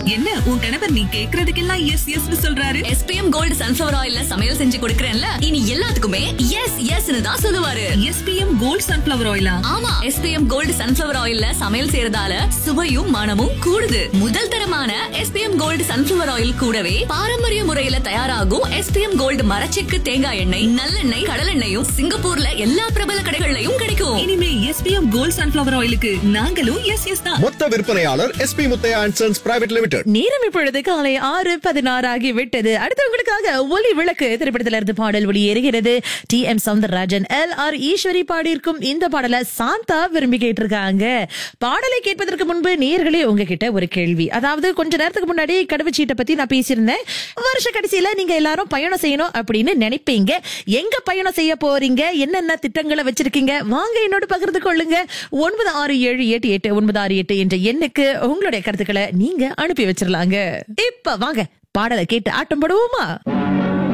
என்ன உன் கணவர் நீ கேக்குறதுக்கெல்லாம் எஸ் எஸ் சொல்றாரு எஸ்பிஎம் கோல்டு சன்ஃபிளவர் ஆயில்ல சமையல் செஞ்சு கொடுக்கறேன்ல இனி எல்லாத்துக்குமே எஸ் எஸ்னு தான் சொல்லுவாரு எஸ்பிஎம் கோல்ட் சன்ஃபிளவர் ஆயிலா ஆமா எஸ்பிஎம் கோல்டு சன்ஃபிளவர் ஆயில்ல சமையல் செய்யறதால சுவையும் மனமும் கூடுது முதல் தரமான எஸ்பிஎம் கோல்டு சன்ஃபிளவர் ஆயில் கூடவே பாரம்பரிய முறையில தயாராகும் எஸ்பிஎம் கோல்டு மரச்செக்கு தேங்காய் எண்ணெய் நல்லெண்ணெய் கடலெண்ணெயும் சிங்கப்பூர்ல எல்லா பிரபல கடைகள்லயும் கிடைக்கும் இனிமே எஸ்பிஎம் கோல்ட் சன்ஃபிளவர் ஆயிலுக்கு நாங்களும் எஸ் எஸ் தான் மொத்த விற்பனையாளர் SP Muthiah and sons private limited நேரம் இப்பொழுது காலை ஆறு பதினாறு ஆகி விட்டது அடுத்தவங்களுக்காக ஒலி விளக்கு திரைப்படத்துல இருந்து பாடல் ஒளி ஏறுகிறது T M Soundararajan L R Eswari பாடியிருக்கும் இந்த பாடலை சாந்தா விரும்பி கேட்டிருக்காங்க பாடலை கேட்பதற்கு முன்பு நேர்களே உங்ககிட்ட ஒரு கேள்வி அதாவது கொஞ்ச நேரத்துக்கு முன்னாடி கடவுச்சீட்டை பத்தி நான் பேசியிருந்தேன் வருஷ கடைசியில நீங்க எல்லாரும் பயணம் செய்யணும் அப்படின்னு நினைப்பீங்க எங்க பயணம் செய்ய போறீங்க என்னென்ன திட்டங்களை வச்சிருக்கீங்க வாங்க என்னோட பகிர்ந்து கொள்ளுங்க ஒன்பது ஆறு ஏழு எட்டு எட்டு ஒன்பது ஆறு எட்டு என்ற எண்ணுக்கு உங்களுடைய கருத்துக்களை நீங்க அனுப்பி வச்சிடலாங்க இப்ப வாங்க பாடலை கேட்டு ஆட்டம் போடுவோமா